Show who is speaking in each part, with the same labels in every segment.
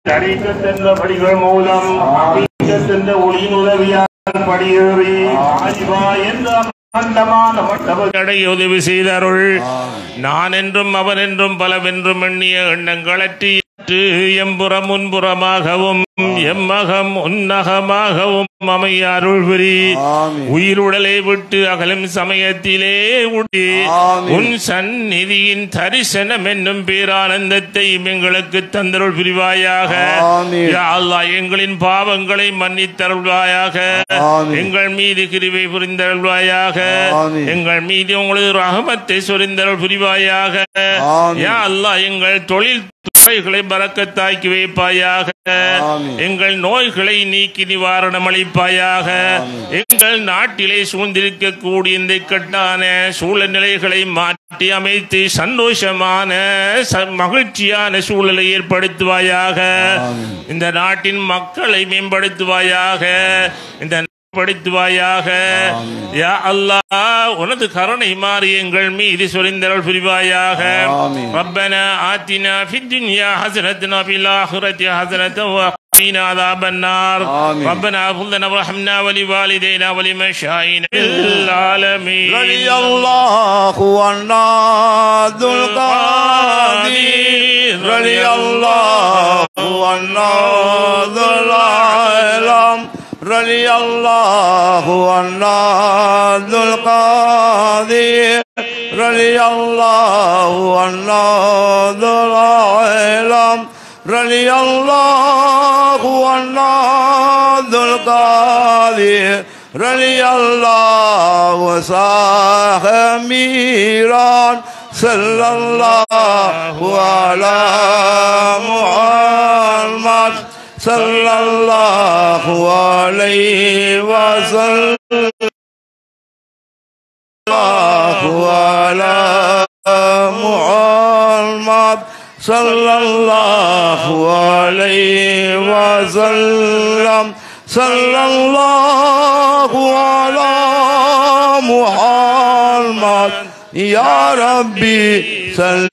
Speaker 1: அடைக்கத்தென்ற படிகள் மூலம் அடைக்கத்தென்ற ஒளியின் உதவியால் படியேறி ஆஜிவா என்ற அகண்டமான மண்டபங்களை உதவி செய்தாருள் நான் என்றும் அவன் என்றும் பலவென்றும் எண்ணிய எண்ணங்களற்றி எம்புறம் முன்புறமாகவும் எம்மகம் உன்னகமாகவும் அமைய அருள் புரி
Speaker 2: ஆமென்.
Speaker 1: உயிருடலை விட்டு அகலும் சமயத்திலே உடி
Speaker 2: ஆமென்.
Speaker 1: உன் சந்நிதியின் தரிசனம் என்னும் பேரானந்தத்தை எங்களுக்கு தந்தருள் புரிவாயாக
Speaker 2: ஆமென்.
Speaker 1: யா அல்லாஹ் எங்களின் பாவங்களை மன்னித்தருள்வாயாக
Speaker 2: ஆமென்.
Speaker 1: எங்கள் மீது கிருபை புரிந்தருள்வாயாக
Speaker 2: ஆமென்.
Speaker 1: எங்கள் மீது உங்களது ரஹமத்தை சொரிந்தருள் புரிவாயாக
Speaker 2: ஆமென்.
Speaker 1: யா அல்லாஹ் எங்கள் தொழில் துறைகளை பறக்கத்தாக்கி வைப்பாயாக
Speaker 2: ஆமென்.
Speaker 1: எங்கள் நோய்களை நீக்கி நிவாரணம் அளிப்பாயாக எங்கள் நாட்டிலே சூழ்ந்திருக்கக்கூடிய இந்த இக்கட்டான சூழ்நிலைகளை மாற்றி அமைத்து சந்தோஷமான ச- மகிழ்ச்சியான சூழலை ஏற்படுத்துவாயாக இந்த நாட்டின் மக்களை மேம்படுத்துவாயாக இந்த படுத்துவாயாக யா அல்லாஹ் உனது கருணை மாறி எங்கள் மீது சொரிந்தருள் புரிவாயாக
Speaker 2: ஆமீன்.
Speaker 1: ربنا آتنا في الدنيا حسنة وفي الآخرة حسنة وقنا عذاب النار
Speaker 2: آمين.
Speaker 1: ربنا اغفر لنا وارحمنا ولوالدينا ولمشايخنا العالمين
Speaker 2: رضي الله عنا ذو القادر رضي الله عنا ذو العالم رضي الله عنا ذو القادر رضي الله عنا ذو العالم رضي الله عنا ذو القادر رضي الله وساخ ميران صلى الله على محمد صلى الله عليه وسلم الله على محمد صلى الله عليه وسلم صلى الله على محمد يا ربي صل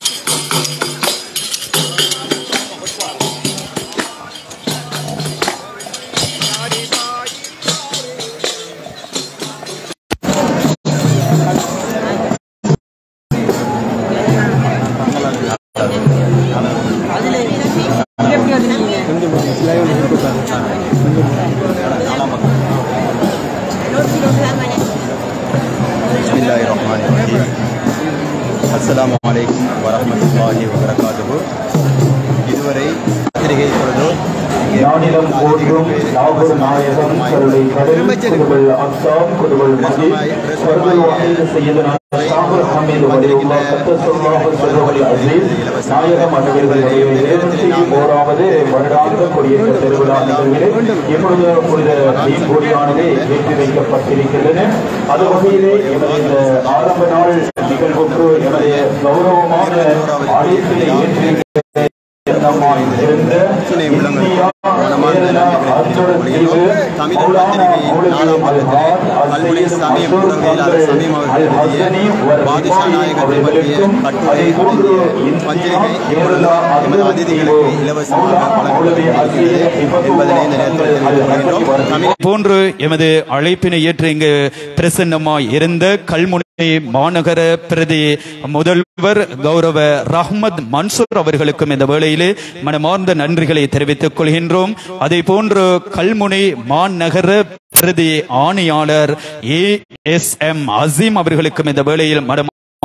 Speaker 3: بسم الله الرحمن الرحيم அஸ்ஸலாமு அலைக்கும் வரஹ்மத்துல்லாஹி வபரகாத்துஹு இதுவரை பத்திரிகை பொழுது
Speaker 4: நானிலம் போற்றும் நாகூர் நாயகம் கருளை கடல் குதுபல் அக்ஸாம் குதுபல் மஜீத் கருள் வஹீத் சையதுனா ஷாகுல் ஹமீது வலியுல்லா கத்தசுல்லாஹு சிறுவலி அசீஸ் நாயகம் அவர்களுடைய இருபத்தி ஓராவது வருடாந்த கொடியேற்ற திருவிழா நிகழ்விலே இப்பொழுது புனித தீம்பொடியானது ஏற்றி வைக்கப்பட்டிருக்கின்றன அது வகையிலே எமது இந்த ஆரம்ப நாள் நிகழ்வுக்கு எமது கௌரவமான அழைப்பினை ஏற்றி நம்மாய் இருந்த
Speaker 3: துணை உள்ளங்கள்
Speaker 4: இந்தியா
Speaker 3: மனமார்ந்த நன்றிகளை தெரிவித்துக் கொள்கிறோம். தமிழ் பத்திரிகையின் நாலாம் பக்கத்திலே பல்முனை இஸ்லாமிய ஊடகவியலாளர் சமீம் அவர்கள் எழுதிய பாதுஷா நாயகத்தை பற்றிய கட்டுரை அடங்கிய பத்திரிகை இப்பொழுது எமது அதிதிகளுக்கு இலவசமாக வழங்கப்படுகிறது என்பதனை இந்த நேரத்தில் தெரிவித்துக் கொள்கின்றோம் தமிழ்
Speaker 5: போன்று எமது அழைப்பினை ஏற்று இங்கு பிரசன்னமாய் இருந்த கல்முனை மாநகர பிரதி முதல்வர் கௌரவ ரஹ்மத் மன்சூர் அவர்களுக்கும் இந்த வேளையிலே மனமார்ந்த நன்றிகளை தெரிவித்துக் கொள்கின்றோம் அதே போன்று கல்முனை மாநகர பிரதி ஆணையாளர் ஏ எஸ் எம் அசீம் அவர்களுக்கும் இந்த வேளையில் மனம்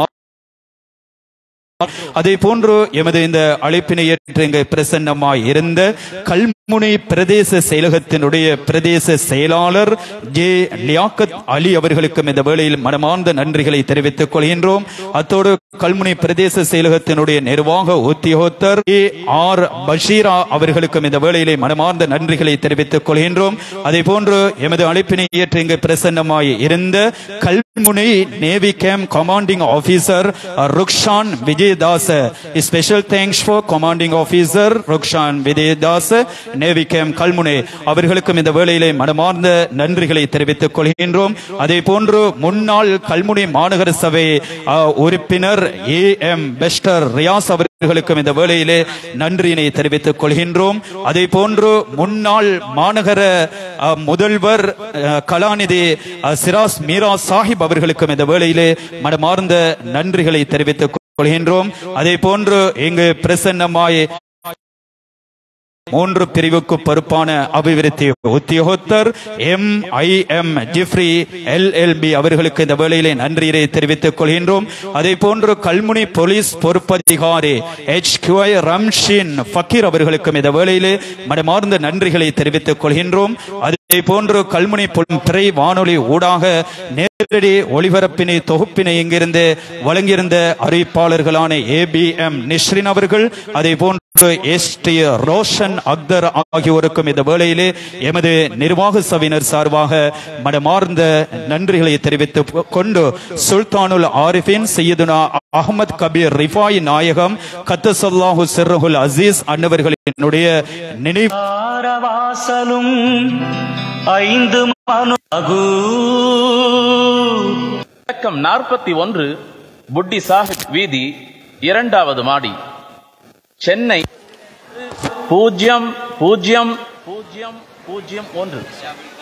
Speaker 5: அதே போன்று எமது இந்த அழைப்பினை ஏற்று இங்கு பிரசன்னமாய் இருந்த கல்முனை பிரதேச செயலகத்தினுடைய பிரதேச செயலாளர் ஜே லியாக்கத் அலி அவர்களுக்கும் இந்த வேளையில் மனமார்ந்த நன்றிகளை தெரிவித்துக் கொள்கின்றோம் அத்தோடு கல்முனை பிரதேச செயலகத்தினுடைய நிர்வாக உத்தியோகத்தர் ஏ ஆர் பஷீரா அவர்களுக்கும் இந்த வேளையிலே மனமார்ந்த நன்றிகளை தெரிவித்துக் கொள்கின்றோம் அதே போன்று எமது அழைப்பினை ஏற்று இங்கு பிரசன்னமாய் இருந்த Kalmunai navy camp commanding officer Rukshan Wijayadasa special thanks for commanding officer Rukshan Wijayadasa navy camp Kalmunai அவர்களுக்கும் இந்த வேளையிலே மனமார்ந்த நன்றிகளை தெரிவித்துக் கொள்கின்றோம் அதே போன்று முன்னாள் கல்முனை மாநகர சபை ஆ, உறுப்பினர் ஏ எம் பெஸ்டர் ரியாஸ் அவர்களுக்கும் இந்த வேளையிலே நன்றியினை தெரிவித்துக் கொள்கின்றோம் அதே போன்று முன்னாள் மாநகர ஆ, முதல்வர் ஆ, கலாநிதி ஆ, சிராஸ் மீரா சாஹிப் அவர்களுக்கும் இந்த வேளையிலே மனமார்ந்த நன்றிகளை தெரிவித்துக் கொள்கின்றோம் அதே போன்று இங்கு பிரசன்னமாய் மூன்று பிரிவுக்கு பொறுப்பான அபிவிருத்தி உத்தியோகத்தர் M I M Jifri L L B அவர்களுக்கு இந்த வேளையிலே நன்றியை தெரிவித்துக் கொள்கின்றோம் அதே போன்று கல்முனை போலீஸ் பொறுப்பதிகாரி எச் கியூஐ ரம்ஷின் ஃபக்கீர் அவர்களுக்கும் இந்த வேளையிலே மனமார்ந்த நன்றிகளை தெரிவித்துக் கொள்கின்றோம் அதே போன்று கல்முனை புலம் திரை வானொலி ஊடாக நேரடி ஒளிபரப்பினை தொகுப்பினை இங்கிருந்து வழங்கியிருந்த அறிவிப்பாளர்களான ஏ பி எம் நிஸ்ரின் அவர்கள் அதே போன்று எஸ் டி ரோஷன் அக்தர் ஆகியோருக்கும் இந்த வேளையிலே எமது நிர்வாக சபையினர் சார்பாக மனமார்ந்த நன்றிகளை தெரிவித்துக் கொண்டு சுல்தானுல் ஆரிஃபின் சையதுனா அகமது கபீர் ரிஃபாய் நாயகம் கத்தசல்லாஹு சிர்ரஹுல் அசீஸ் அன்னவர்களினுடைய நினைவு
Speaker 6: வாசலும் ஐந்து மனு
Speaker 7: இலக்கம் நாற்பத்தி ஒன்று புட்டி சாஹிப் வீதி இரண்டாவது மாடி சென்னை பூஜ்ஜியம் பூஜ்ஜியம் பூஜ்ஜியம் பூஜ்ஜியம் ஒன்று